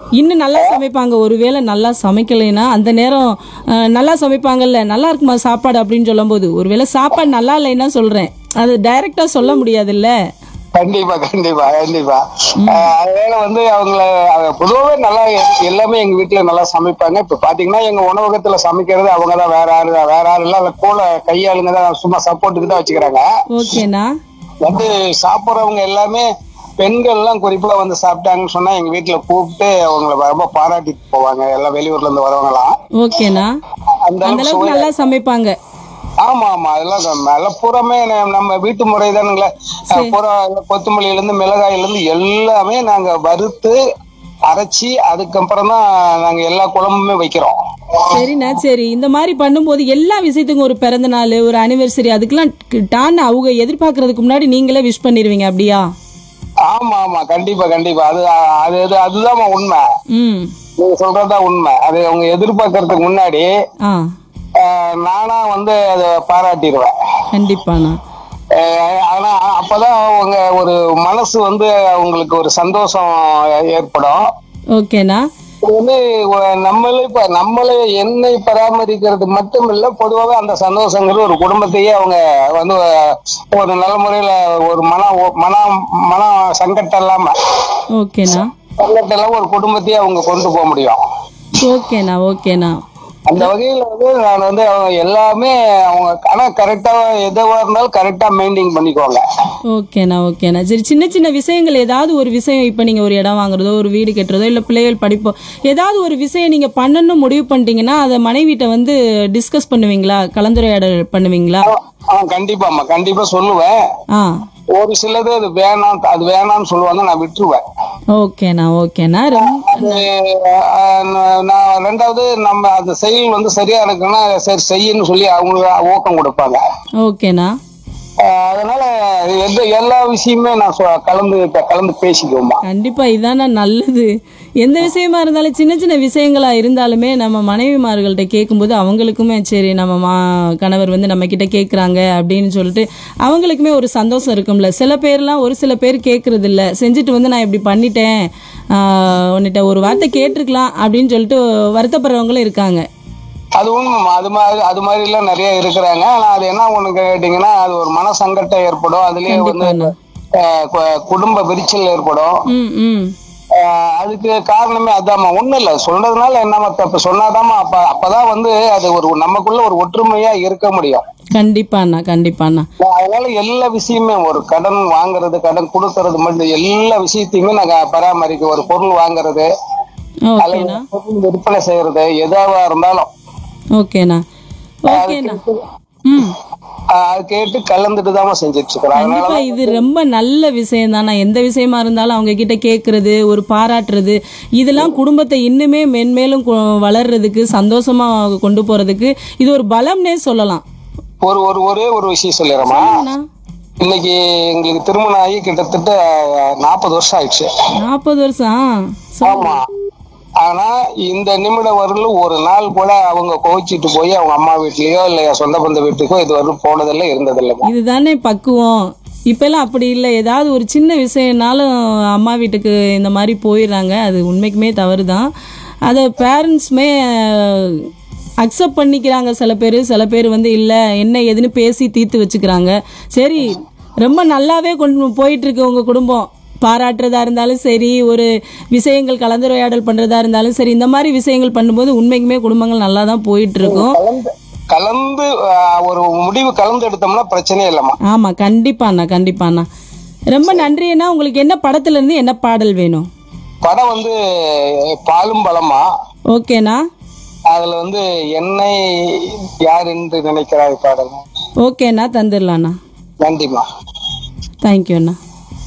இன்னும் நல்லா சமைப்பாங்க ஒருவேளை நல்லா சமைக்கலைன்னா அந்த நேரம் அஹ், நல்லா சமைப்பாங்கல்ல நல்லா இருக்குமா சாப்பாடு அப்படின்னு சொல்லும்போது ஒருவேளை சாப்பாடு நல்லா இல்லைன்னா சொல்றேன் அது டைரக்டா சொல்ல முடியாதுல்ல கண்டிப்பா கண்டிப்பா கண்டிப்பா அஹ் அதனால வந்து அவங்கள அஹ் பொதுவாவே நல்லா எ- எல்லாமே எங்க வீட்டுல நல்லா சமைப்பாங்க இப்ப பாத்தீங்கன்னா எங்க உணவகத்துல சமைக்கிறது அவங்கதான் வேற யாரு வேற யாரும் இல்ல இல்ல கூட கையாளுங்க தான் சும்மா சப்போர்ட்டுக்கு தான் வச்சுக்கிறாங்க ஓகேண்ணா வந்து சாப்பிடுறவங்க எல்லாமே பெண்கள் எல்லாம் குறிப்பா வந்து சாப்பிட்டாங்கன்னு சொன்னா எங்க வீட்டுல கூப்பிட்டு அவங்கள ரொம்ப பாராட்டிட்டு போவாங்க எல்லாம் வெளியூர்ல இருந்து வரவங்களாம் ஓகேண்ணா அந்த அந்த அளவுக்கு அளவுக்கு நல்லா சமைப்பாங்க ஆமா ஆமா அதெல்லாம் நம்ம- நல்ல பூராமே ந- நம்ம வீட்டு முறை தானுங்களே பூரா கொத்தமல்லியில இருந்து மிளகாயில இருந்து எல்லாமே நாங்க வறுத்து அரைச்சி அதுக்கப்புறம் தான் நாங்க எல்லா குழம்புமே வைக்கிறோம் சரிண்ணா சரி இந்த மாதிரி பண்ணும்போது எல்லா விஷயத்துக்கும் ஒரு பிறந்த நாள் ஒரு அனிவர்சரி அதுக்கெல்லாம் டான் அவங்க எதிர்பார்க்கறதுக்கு முன்னாடி நீங்களே விஷ் பண்ணிடுவீங்க அப்படியா ஆமா ஆமா கண்டிப்பா கண்டிப்பா அது அது அது- அதுதான் உண்மை ம் நீங்க சொல்றதுதான் உண்மை அது அவங்க எதிர்பார்க்கறதுக்கு முன்னாடி ஆ அஹ், நானா வந்து அதை பாராட்டிடுவேன் கண்டிப்பாண்ணா அஹ், ஆனா அப்பதான் அவங்க ஒரு மனசு வந்து அவங்களுக்கு ஒரு சந்தோஷம் ஏற்படும் ஓகேண்ணா இது வந்து ஒ- நம்மளே இப்ப நம்மளே என்னை பராமரிக்கிறது மட்டும் இல்ல பொதுவாக அந்த சந்தோஷங்கிறது ஒரு குடும்பத்தையே அவங்க வந்து ஒரு நல்ல முறையில ஒரு மன ஒ- மன மன சங்கட்டம் இல்லாம ஓகேண்ணா சங்கட்டம் இல்லாம ஒரு குடும்பத்தையே அவங்க கொண்டு போக முடியும் ஓகேண்ணா ஓகேண்ணா அந்த வகையில வந்து நான் வந்து அவங்க எல்லாமே அவங்க ஆனா கரெக்டா எதுவா இருந்தாலும் கரெக்டா மெயின்டைன் பண்ணிக்குவாங்க ஓகேண்ணா ஓகேண்ணா சரி சின்ன சின்ன விஷயங்கள் ஏதாவது ஒரு விஷயம் இப்போ நீங்கள் ஒரு இடம் வாங்குறதோ ஒரு வீடு கட்டுறதோ இல்லை பிள்ளைகள் படிப்போ ஏதாவது ஒரு விஷயம் நீங்கள் பண்ணணும்னு முடிவு பண்ணிட்டீங்கன்னா அதை மனைவிட்ட வந்து டிஸ்கஸ் பண்ணுவீங்களா கலந்துரையாடல் பண்ணுவீங்களா ஆ கண்டிப்பாம்மா கண்டிப்பா சொல்லுவேன் ஆ ஒரு சிலது அது வேணாம் அது வேணாம்னு சொல்லுவாங்க நான் விட்டுருவேன் ஓகேண்ணா ஓகேண்ணா ரொம்ப அது அஹ், ந- நான் ரெண்டாவது நம்ம அந்த செயல் வந்து சரியா இருக்குன்னா சரி செய்யன்னு சொல்லி அவங்களுக்கு ஊக்கம் கொடுப்பாங்க ஓகேண்ணா அஹ், அதனால எந்த எல்லா விஷயமே நான் சொ- கலந்து கலந்து பேசிக்குவோம்மா கண்டிப்பா இதாண்ணா நல்லது எந்த விஷயமா இருந்தாலும் சின்ன சின்ன விஷயங்களா இருந்தாலுமே நம்ம மனைவிமார்கள்ட்ட கேட்கும்போது அவங்களுக்குமே சரி நம்ம மா கணவர் வந்து நம்ம கிட்ட கேட்குறாங்க அப்படின்னு சொல்லிட்டு அவங்களுக்குமே ஒரு சந்தோஷம் இருக்கும்ல சில பேர்லாம் ஒரு சில பேர் கேட்கறது இல்ல செஞ்சுட்டு வந்து நான் இப்படி பண்ணிட்டேன் ஆஹ் உன்னிட்ட ஒரு வார்த்தை கேட்டிருக்கலாம் அப்படின்னு சொல்லிட்டு வருத்தப்படுறவங்களும் இருக்காங்க அது உண்மைமா அது மாதிரி அது மாதிரி எல்லாம் நிறைய இருக்கிறாங்க ஆனா அது என்ன ஒண்ணு கேட்டீங்கன்னா அது ஒரு மன சங்கட்டம் ஏற்படும் அதுலயே வந்து கண்டிப்பாண்ணா. அஹ், கு- குடும்ப விரிச்சல் ஏற்படும் ம் ம் அஹ், அதுக்கு காரணமே அதாம்மா ஒண்ணும் இல்ல சொல்றதுனால என்னமா தப்பு சொன்னாதாம்மா அப்ப அப்பதான் வந்து அது ஒரு நமக்குள்ள ஒரு ஒற்றுமையா இருக்க முடியும் கண்டிப்பாண்ணா கண்டிப்பாண்ணா நான் அதனால எல்லா விஷயமே ஒரு கடன் வாங்குறது கடன் கொடுக்கறது மட்டும் எல்லா விஷயத்தையுமே நாங்க பராமரிக்க ஒரு பொருள் வாங்குறது அல்லது ஓகேண்ணா பொருள் விற்பனை செய்யறது எதாவா இருந்தாலும் ஓகேண்ணா ஓகேண்ணா ம் ஆஹ் அது கேட்டு கலந்துட்டு தான் செஞ்சுட்டு இருக்கிறேன் அதனால கண்டிப்பா இது ரொம்ப நல்ல விஷயம் தான் நான் எந்த விஷயமா இருந்தாலும் அவங்க கிட்ட கேட்கறது ஒரு பாராட்டுறது இதெல்லாம் குடும்பத்தை இன்னுமே மென்மேலும் கொ- வளர்றதுக்கு சந்தோஷமா கொண்டு போறதுக்கு இது ஒரு பலம்னே சொல்லலாம் ஒரு ஒரு ஒரே ஒரு விஷயம் சொல்லிடுறேம்மா அண்ணா, இன்னைக்கு எங்களுக்கு திருமணம் ஆகி கிட்டத்தட்ட நாற்பது வருஷம் ஆயிடுச்சு நாற்பது வருஷம் சொ- ஆமா ஆனா இந்த நிமிடம் வரலும் ஒரு நாள் கூட அவங்க கோவிச்சிட்டு போய் அவங்க அம்மா வீட்லயோ இல்ல என் சொந்த பந்த வீட்டுக்கோ இது வரலும் போனதில்லை இருந்ததில்லைம்மா இதுதானே பக்குவம் இப்பெல்லாம் அப்படி இல்லை ஏதாவது ஒரு சின்ன விஷயம்னாலும் அம்மா வீட்டுக்கு இந்த மாதிரி போயிடுறாங்க அது உண்மைக்குமே தவறு தான் அதை பேரண்ட்ஸுமே அக்செப்ட் பண்ணிக்கிறாங்க சில பேர் சில பேர் வந்து இல்லை என்ன ஏதுன்னு பேசி தீர்த்து வச்சுக்கிறாங்க சரி ரொம்ப நல்லாவே கொண்டு போயிட்டு இருக்கு உங்கள் குடும்பம் பாராட்டுறதா இருந்தாலும் சரி ஒரு விஷயங்கள் கலந்துரையாடல் பண்ணுறதா இருந்தாலும் சரி இந்த மாதிரி விஷயங்கள் பண்ணும்போது உண்மைக்குமே குடும்பங்கள் நல்லா தான் போயிட்டு இருக்கும் கலந்து கலந்து ஆஹ், ஒரு முடிவு கலந்து எடுத்தோம்னா பிரச்சனையே இல்லைம்மா ஆமா கண்டிப்பாண்ணா கண்டிப்பாண்ணா ரொம்ப நன்றி அண்ணா உங்களுக்கு என்ன படத்துல இருந்து என்ன பாடல் வேணும் படம் வந்து பாலும் பலமா ஓகேண்ணா அதுல வந்து என்னை யார் என்று நினைக்கிறாய் பாடல் ஓகேண்ணா தந்துடலாண்ணா நன்றிம்மா தேங்க்யூ அண்ணா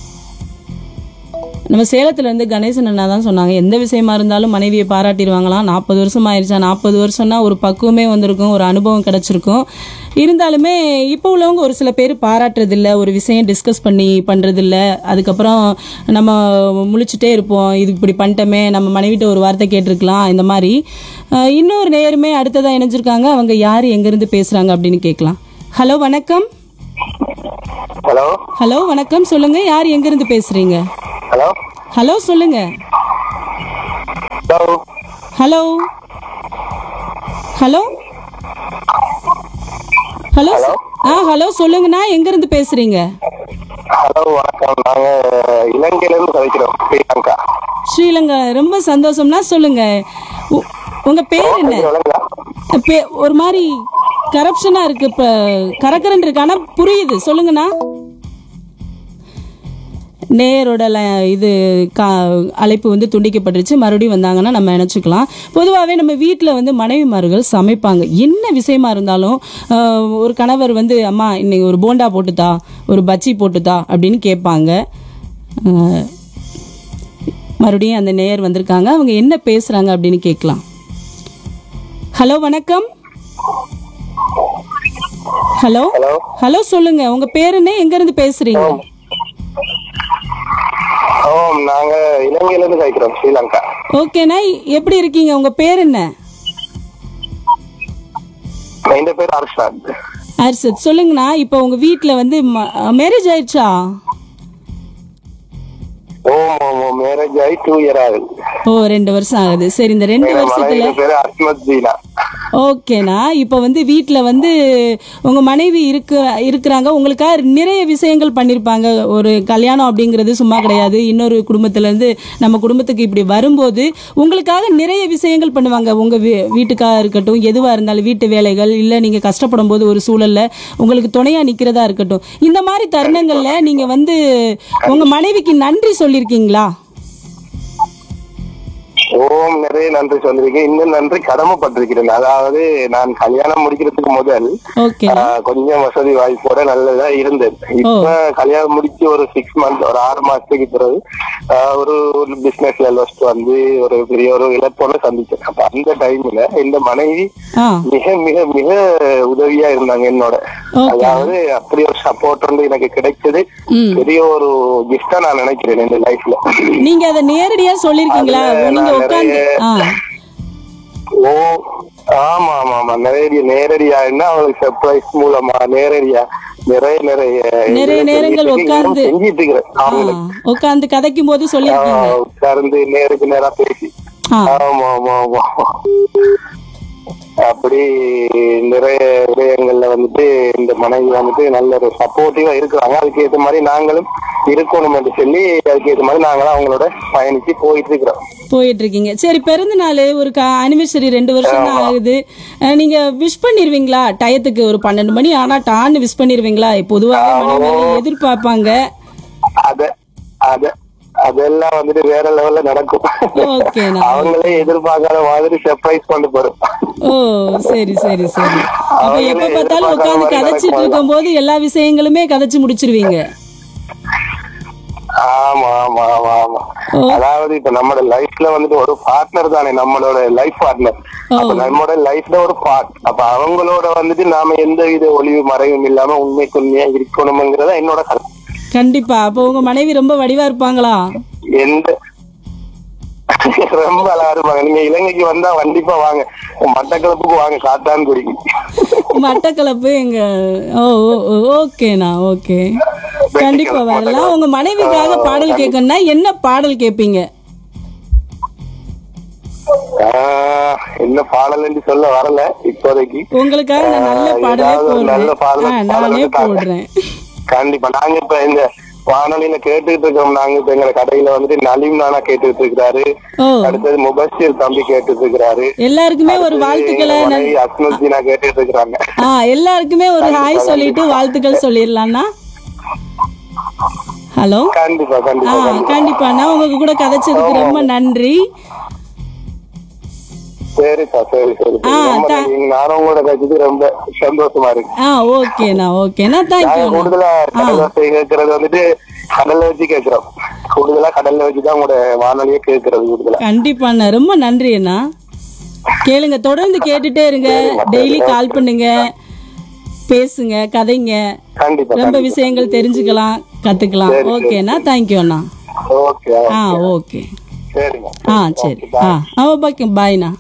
நம்ம சேலத்துல இருந்து கணேசன் அண்ணா தான் சொன்னாங்க எந்த விஷயமா இருந்தாலும் மனைவியை பாராட்டிடுவாங்களாம் நாற்பது வருஷம் ஆயிடுச்சா நாற்பது வருஷம்னா ஒரு பக்குவமே வந்திருக்கும் ஒரு அனுபவம் கிடைச்சிருக்கும் இருந்தாலுமே இப்போ உள்ளவங்க ஒரு சில பேர் பாராட்டுறதில்ல ஒரு விஷயம் டிஸ்கஸ் பண்ணி பண்றதில்ல அதுக்கப்புறம் நம்ம முழிச்சிட்டே இருப்போம் இது இப்படி பண்ணிட்டோமே நம்ம மனைவிட்ட ஒரு வார்த்தை கேட்டிருக்கலாம் இந்த மாதிரி அஹ், இன்னொரு நேருமே அடுத்ததாக இணைஞ்சிருக்காங்க அவங்க யார் எங்கேருந்து பேசுறாங்க அப்படின்னு கேட்கலாம் ஹலோ வணக்கம் ஹலோ ஹலோ வணக்கம் சொல்லுங்க யார் எங்கிருந்து பேசுறீங்க ஹலோ ஹலோ சொல்லுங்க ஹலோ ஹலோ ஹலோ ஹலோ ஆ ஹலோ சொல்லுங்கண்ணா எங்கேருந்து பேசுகிறீங்க ஹலோ வணக்கம் நாங்க இலங்கையில இருந்து கதைக்கிறோம் ஸ்ரீலங்கா ஸ்ரீலங்கா ரொம்ப சந்தோஷம்னா சொல்லுங்க உ- உங்க பேர் என்ன விளங்குதா? பே- ஒரு மாதிரி கரப்ஷனா இருக்கு இப்ப கரக்கரன் இருக்கு ஆனா புரியுது சொல்லுங்கண்ணா நேரோட ல- இது கா அழைப்பு வந்து துண்டிக்கப்பட்டுருச்சு மறுபடியும் வந்தாங்கன்னா நம்ம நினச்சிக்கலாம் பொதுவாகவே நம்ம வீட்டில் வந்து மனைவிமார்கள் சமைப்பாங்க என்ன விஷயமா இருந்தாலும் ஆஹ், ஒரு கணவர் வந்து அம்மா இன்னைக்கு ஒரு போண்டா போட்டுத்தா ஒரு பச்சி போட்டுத்தா அப்படின்னு கேட்பாங்க ஆஹ், மறுபடியும் அந்த நேயர் வந்திருக்காங்க அவங்க என்ன பேசுகிறாங்க அப்படின்னு கேட்கலாம் ஹலோ வணக்கம் ஹலோ ஹலோ ஹலோ சொல்லுங்க உங்க பேர் என்ன எங்க இருந்து பேசுறீங்க ஓ நாங்க இலங்கையில இருந்து கதைக்கிறோம் ஸ்ரீலங்கா ஓகேண்ணா எப்படி இருக்கீங்க உங்க பேர் என்ன இந்த பேர் அர்ஷாத் அர்ஷத் சொல்லுங்கண்ணா இப்போ உங்க வீட்ல வந்து மேரேஜ் ஆயிடுச்சா ஓம் ஓம் ஓம் மேரேஜ் ஆகி டூ இயர் ஆகுது ஓ ரெண்டு வருஷம் ஆகுது சரி இந்த ரெண்டு எங்க வருஷத்துல மனைவி பேரு அஸ்மத் ஜீனா ஓகேண்ணா இப்போ வந்து வீட்டில் வந்து உங்கள் மனைவி இருக்கு இருக்கிறாங்க உங்களுக்காக நிறைய விஷயங்கள் பண்ணியிருப்பாங்க ஒரு கல்யாணம் அப்படிங்கிறது சும்மா கிடையாது இன்னொரு குடும்பத்துலேருந்து நம்ம குடும்பத்துக்கு இப்படி வரும்போது உங்களுக்காக நிறைய விஷயங்கள் பண்ணுவாங்க உங்கள் வீ வீட்டுக்காக இருக்கட்டும் எதுவாக இருந்தாலும் வீட்டு வேலைகள் இல்லை நீங்கள் கஷ்டப்படும் போது ஒரு சூழலில் உங்களுக்கு துணையாக நிற்கிறதா இருக்கட்டும் இந்த மாதிரி தருணங்களில் நீங்கள் வந்து உங்கள் மனைவிக்கு நன்றி சொல்லியிருக்கீங்களா ஓம் நிறைய நன்றி சொல்லிருக்கேன் இன்னும் நன்றி கடமைப்பட்டிருக்கிறேன் அதாவது நான் கல்யாணம் முடிக்கிறதுக்கு முதல் ஓகே ஆஹ், கொஞ்சம் வசதி வாய்ப்போட நல்லதா இருந்தது இப்ப கல்யாணம் முடிச்சு ஒரு சிக்ஸ் மந்த் ஒரு ஆறு மாசத்துக்கு பிறகு ஆஹ், ஒரு ஒரு பிசினஸ்ல இன்வெஸ்ட் வந்து ஒரு பெரிய ஒரு இழப்போட சந்திச்சேன் அப்ப அந்த டைம்ல இந்த மனைவி ஆ மிக மிக மிக உதவியா இருந்தாங்க என்னோட Okay. அதாவது அப்படி ஒரு சப்போர்ட் வந்து எனக்கு கிடைச்சது ம் பெரிய ஒரு கிஃப்டா நான் நினைக்கிறேன் இந்த லைஃப்ல நீங்க அதை நேரடியா சொல்லிருக்கீங்களா அதுல நீங்க நான் உட்காந்து ஆ ஓ ஆமா ஆமா ஆமா நேரடி நேரடியா என்ன அவங்களுக்கு சர்ப்ரைஸ் மூலமா நேரடியா நிறைய நிறைய நிறைய இதுல நேரங்கள் செஞ்சுட்டு உட்கார்ந்து- இன்னும் செஞ்சிட்டு இருக்கிறேன் அவங்களுக்கு உட்காந்து கதைக்கும் போது சொல்லிருக்கீங்க ஆஹ் உட்கார்ந்து நேருக்கு நேரா பேசி ஆ ஆமா ஆமா ஆமா அப்படி நிறைய விடயங்கள்ல வந்துட்டு இந்த மனைவி வந்துட்டு நல்ல ஒரு சப்போர்ட்டிவா இருக்கிறாங்க அதுக்கு ஏத்த மாதிரி நாங்களும் இருக்கணும் என்று சொல்லி அதுக்கு ஏத்த மாதிரி நாங்களும் அவங்களோட பயணிச்சு போயிட்டு இருக்கிறோம் போயிட்டு இருக்கீங்க சரி பிறந்த நாள் ஒரு அனிவர்சரி ரெண்டு வருஷம் தான் ஆகுது அஹ், நீங்க விஷ் பண்ணிருவீங்களா டயத்துக்கு ஒரு பன்னெண்டு மணி ஆனா டான்னு விஷ் பண்ணிருவீங்களா பொதுவாக மனைவிகள் எதிர்பார்ப்பாங்க அத அத அதெல்லாம் வந்துட்டு வேற லெவல்ல நடக்கும் ஓகேண்ணா அவங்களே எதிர்பார்க்காத மாதிரி சர்ப்ரைஸ் கொண்டு போறோம் ஓ சரி சரி சரி அப்ப அவங்களே எப்ப பார்த்தாலும் எதிர்பார்க்காத உட்காந்து மாதிரி கதைச்சிட்டு நடக்கும் இருக்கும் போது எல்லா விஷயங்களுமே கதைச்சு முடிச்சிருவீங்க ஆமா ஆமா ஆமா ஆமா ஓ. அதாவது இப்ப நம்மளோட லைஃப்ல வந்துட்டு ஒரு பார்ட்னர் தானே நம்மளோட லைஃப் பார்ட்னர் அப்ப நம்மளோட லைஃப்ல ஒரு பார்ட் அப்ப அவங்களோட வந்துட்டு நாம எந்த வித ஒளிவு மறைவும் இல்லாம உண்மைக்கு உண்மையா இருக்கணும்ங்கிறதா என்னோட கருத்து கண்டிப்பா அப்போ உங்க மனைவி ரொம்ப வடிவா இருப்பாங்களா எந்த ரொம்ப அழகா இருப்பாங்க நீங்க இலங்கைக்கு வந்தா கண்டிப்பா வாங்க மட்டக்களப்புக்கு வாங்க காத்தான்குடிக்கு மட்டக்களப்பு எங்க ஓ ஓ, ஓ, ஓகேண்ணா ஓகே கண்டிப்பா வரலாம் உங்க மனைவிக்காக பாடல் கேட்கணும்னா என்ன பாடல் கேட்பீங்க ஆஹ், என்ன பாடல்னு சொல்ல வரல இப்போதைக்கு உங்களுக்காக நான் நல்ல ஆஹ், பாடலே ஏதாவது ஒரு நல்ல போடுறேன் பாடல் ஆ, நானே பாடலுக்கு தாங்க. போடுறேன் கண்டிப்பா நாங்க இப்ப இந்த வானொலியில கேட்டுட்டு இருக்கோம் நாங்க இப்ப எங்க கடையில வந்துட்டு நலீம் நானா கேட்டுட்டு இருக்கிறாரு ஓ அடுத்தது முபஷிர் தம்பி கேட்டுட்டு இருக்கிறாரு எல்லாருக்குமே ஒரு அடுத்தது வாழ்த்துக்களை எங்க நன்- மனைவி அஸ்மத்ஜினா கேட்டுட்டு இருக்கிறாங்க ஆ எல்லாருக்குமே ஒரு ஹாய் சொல்லிட்டு வாழ்த்துக்கள் சொல்லிடலாம்னா ஹலோ கண்டிப்பா ஆ கண்டிப்பா கண்டிப்பா கண்டிப்பாண்ணா உங்களுக்கு கூட கதைச்சதுக்கு ரொம்ப நன்றி சரிப்பா சரி சரி ஆ, சரி. ரொம்ப தா- நன்றி. நானும் உங்களோட கட்சிக்கு ரொம்ப சந்தோஷமா இருக்கு ஆ ஓகேண்ணா ஓகேண்ணா நாங்க தேங்க்யூ கூடுதலா கடல் வசதி கேட்கறது வந்துட்டு கடல்ல வச்சு கேட்கிறோம் கூடுதலா கடல்ல வச்சுதான் உங்களோட வானொலியே கேட்கறது கூடுதலா கண்டிப்பாண்ணா ரொம்ப நன்றி அண்ணா கேளுங்க தொடர்ந்து கேட்டுட்டே இருங்க டெய்லி கால் பண்ணுங்க பேசுங்க கதைங்க கண்டிப்பா ரொம்ப கண்டிப்பா. விஷயங்கள் தெரிஞ்சுக்கலாம் கத்துக்கலாம் சரி, சரி. ஓகேண்ணா தேங்க்யூ அண்ணா ஓகே ஆ ஓகே சரிங்க ஆ சரி ஆ ஆ பாக்கி பாய்ண்ணா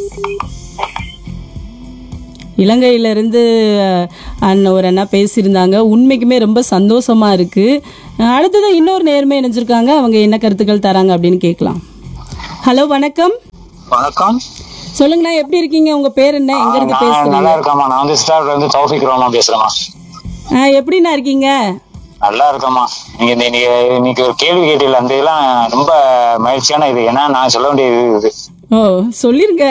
இலங்கையிலேருந்து அண்ணன் ஒரு அண்ணா பேசியிருந்தாங்க உண்மைக்குமே ரொம்ப சந்தோஷமா இருக்கு அடுத்தது இன்னொரு நேர்மை இணைஞ்சிருக்காங்க அவங்க என்ன கருத்துக்கள் தராங்க அப்படின்னு கேட்கலாம் ஹலோ வணக்கம் வணக்கம் சொல்லுங்கண்ணா எப்படி இருக்கீங்க உங்க பேர் என்ன எங்க இருந்து நான் பேசுறீங்க நல்லா இருக்கேம்மா நான் வந்து ஸ்டார்ட்ல இருந்து தௌஃபிக் ரோமா பேசுறேம்மா ஆ, எப்படிண்ணா இருக்கீங்க நல்லா இருக்கேம்மா நீங்க இந்த நீங்க இன்னைக்கு ஒரு கேள்வி கேட்டீங்கல்ல அந்த இதெல்லாம் ரொம்ப மகிழ்ச்சியான இது ஏன்னா நான் சொல்ல வேண்டியது இது ஓ சொல்லிருங்க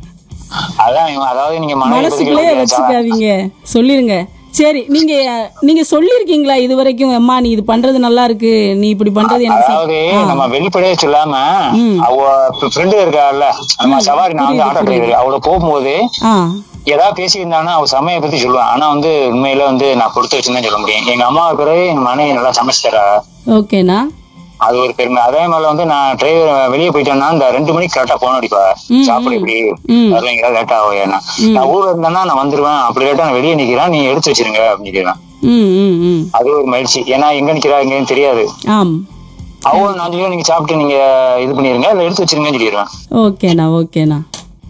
அதான் இவன் அதாவது நீங்க மனைவி பத்தி மனசுக்குள்ளேயே கேட்டீங்க. வச்சுக்காதீங்க சொல்லிருங்க சரி நீங்க நீங்க சொல்லிருக்கீங்களா இது வரைக்கும் அம்மா நீ இது பண்றது நல்லா இருக்கு நீ இப்படி பண்றது எனக்கு ச- அதாவது நம்ம வெளிப்படையா சொல்லாம அவ ஃப்ரெண்டு இருக்கால நம்ம சவாரி நான் வந்து ஆட்டோ டிரைவர் அவள போகும்போது ஆ ஏதாவது பேசியிருந்தானா அவ சமைய பத்தி சொல்லுவேன் ஆனா வந்து உண்மையில வந்து நான் கொடுத்து வச்சுதான் சொல்ல முடியும் எங்க அம்மா பிறகு எங்க மனைவி நல்லா சமைச்சு தரா ஓகேண்ணா அது ஒரு பெருமை அதே மாதிரி வந்து நான் டிரைவர் வெளியே போயிட்டேன்னா இந்த ரெண்டு மணிக்கு கரெக்டா போன் அடிப்பா சாப்பிட இப்படி வருவீங்களா லேட் ஆகும் ஏன்னா நான் ஊர்ல இருந்தேன்னா நான் வந்துருவேன் அப்படி லேட்டா நான் வெளியே நிக்கிறேன் நீங்க எடுத்து வச்சிருங்க அப்படின்னு சொல்லிடுவேன் ம் ம் ம் அது ஒரு மகிழ்ச்சி ஏன்னா எங்க நிக்கிறா எங்கன்னு தெரியாது ஆம் அவங்க நான் சொல்லுவேன் நீங்க சாப்பிட்டு நீங்க இது பண்ணிருங்க இல்ல எடுத்து வச்சிருங்கன்னு சொல்லிடுவேன் ஓகேண்ணா ஓகேண்ணா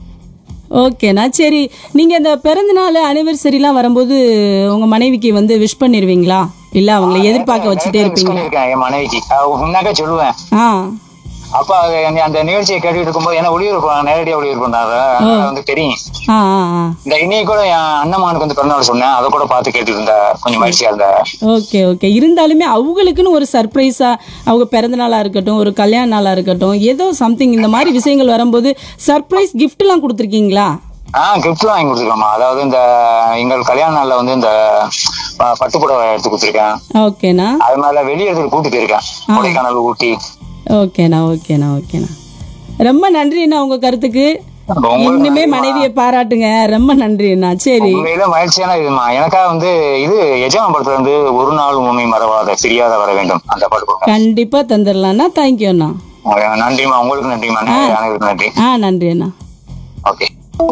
ஓகேண்ணா சரி நீங்க இந்த பிறந்த நாள் அனிவர்சரிலாம் வரும்போது உங்க மனைவிக்கு வந்து விஷ் பண்ணிருவீங்களா இல்ல அவங்கள எதிர்பார்க்க வச்சுட்டே மிஸ் இருப்பீங்க பண்ணிருக்கேன் என் மனைவிக்கு அவ முன்னாக்க சொல்லுவேன் ஆ அப்ப அது அந்த- அந்த நிகழ்ச்சியை கேட்டுட்டு இருக்கும்போது ஏன்னா ஒளிபரப்பு நேரடியா ஒளிபரப்பு பண்றாங்க அதனால வந்து தெரியும் ஆ ஆ ஆ இந்த இன்னைக்கு கூட என் அண்ணமானுக்கு வந்து பிறந்தநாள் சொன்னேன் அதை கூட பார்த்து கேட்டுட்டு இருந்தா கொஞ்சம் மகிழ்ச்சியா இருந்தா ஓகே ஓகே இருந்தாலுமே அவங்களுக்குன்னு ஒரு சர்ப்ரைஸா அவங்க பிறந்த நாளா இருக்கட்டும் ஒரு கல்யாண நாளா இருக்கட்டும் ஏதோ சம்திங் இந்த மாதிரி விஷயங்கள் வரும்போது சர்ப்ரைஸ் கிஃப்ட்லாம் கொடுத்துருக்கீங்களா ஆ கிஃப்ட்லாம் வாங்கி கொடுத்துருக்கோம்மா அதாவது இந்த எங்கள் கல்யாண நாள்ல வந்து இந்த ப- பட்டுப்புடவை எடுத்து கொடுத்துருக்கேன் ஓகேண்ணா அது மேல வெளியிடத்துக்கு கூட்டு போயிருக்கேன் கொடைக்கானல் ஊட்டி ஓகேண்ணா ஓகேண்ணா ஓகேண்ணா ரொம்ப நன்றிண்ணா உங்க கருத்துக்கு உங்களுக்கு இன்னுமே மனைவியை பாராட்டுங்க ரொம்ப நன்றிண்ணா சரி உண்மையில மகிழ்ச்சியான இதுமா எனக்கா வந்து இது எஜமான் படத்துல வந்து ஒரு நாள் உண்மை மறவாத பிரியாத வர வேண்டும் அந்த பாட்டு கொடுங்க கண்டிப்பா தந்துடலாம்ண்ணா தேங்க்யூண்ணா நன்றிமா உங்களுக்கு நன்றிமா அனைவருக்கும் நன்றி ஆ நன்றி அண்ணா ஓகே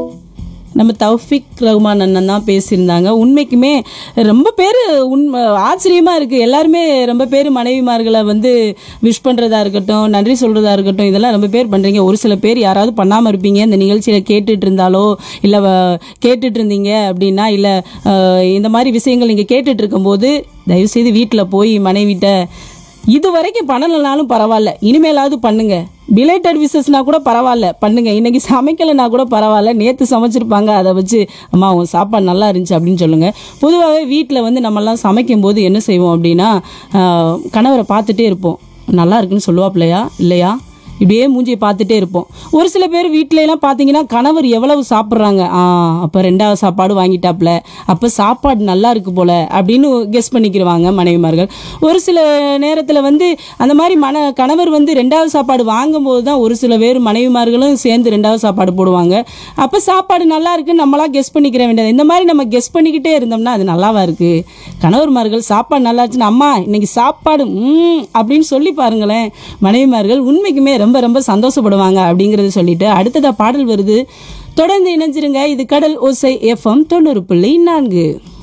நம்ம தௌஃபிக் ரஹ்மான் அண்ணன் தான் பேசியிருந்தாங்க உண்மைக்குமே ரொம்ப பேர் உண்மை ஆச்சரியமாக இருக்குது எல்லாருமே ரொம்ப பேர் மனைவிமார்களை வந்து விஷ் பண்ணுறதா இருக்கட்டும் நன்றி சொல்கிறதா இருக்கட்டும் இதெல்லாம் ரொம்ப பேர் பண்ணுறீங்க ஒரு சில பேர் யாராவது பண்ணாமல் இருப்பீங்க இந்த நிகழ்ச்சியில் கேட்டுட்டு இருந்தாலோ இல்லை கேட்டுட்டு இருந்தீங்க அப்படின்னா இல்லை இந்த மாதிரி விஷயங்கள் நீங்கள் கேட்டுட்டு இருக்கும்போது தயவுசெய்து வீட்டில் போய் மனைவிட்ட இது வரைக்கும் பண்ணலைனாலும் பரவாயில்ல இனிமேலாவது பண்ணுங்க பிலேட்டட் விசஸ்னா கூட பரவாயில்ல பண்ணுங்க இன்னைக்கு சமைக்கலைனா கூட பரவாயில்ல நேற்று சமைச்சிருப்பாங்க அதை வச்சு அம்மா உன் சாப்பாடு நல்லா இருந்துச்சு அப்படின்னு சொல்லுங்க பொதுவாகவே வீட்டில் வந்து நம்மலாம் சமைக்கும் போது என்ன செய்வோம் அப்படின்னா ஆஹ், கணவரை பார்த்துட்டே இருப்போம் நல்லா இருக்குன்னு சொல்லுவாப்லையா இல்லையா இப்படியே மூஞ்சியை பார்த்துட்டே இருப்போம் ஒரு சில பேர் வீட்ல எல்லாம் பார்த்தீங்கன்னா கணவர் எவ்வளவு சாப்பிட்றாங்க ஆ அப்போ ரெண்டாவது சாப்பாடு வாங்கிட்டாப்ல அப்போ சாப்பாடு நல்லா இருக்கு போல அப்படின்னு கெஸ் பண்ணிக்கிடுவாங்க மனைவிமார்கள் ஒரு சில நேரத்தில் வந்து அந்த மாதிரி மன கணவர் வந்து ரெண்டாவது சாப்பாடு வாங்கும்போது தான் ஒரு சில பேர் மனைவிமார்களும் சேர்ந்து ரெண்டாவது சாப்பாடு போடுவாங்க அப்போ சாப்பாடு நல்லா இருக்குன்னு நம்மளா கெஸ் பண்ணிக்கிற வேண்டியது இந்த மாதிரி நம்ம கெஸ் பண்ணிக்கிட்டே இருந்தோம்னா அது நல்லாவா இருக்கு கணவர்மார்கள் சாப்பாடு நல்லா இருந்துச்சுன்னா அம்மா இன்னைக்கு சாப்பாடு ம் அப்படின்னு சொல்லி பாருங்களேன் மனைவிமார்கள் உண்மைக்குமே ரொம்ப ரொம்ப சந்தோஷப்படுவாங்க அப்படிங்கறத சொல்லிட்டு அடுத்ததா பாடல் வருது தொடர்ந்து இணைஞ்சிருங்க இது கடல் ஓசை எஃப்எம் தொண்ணூறு புள்ளி நான்கு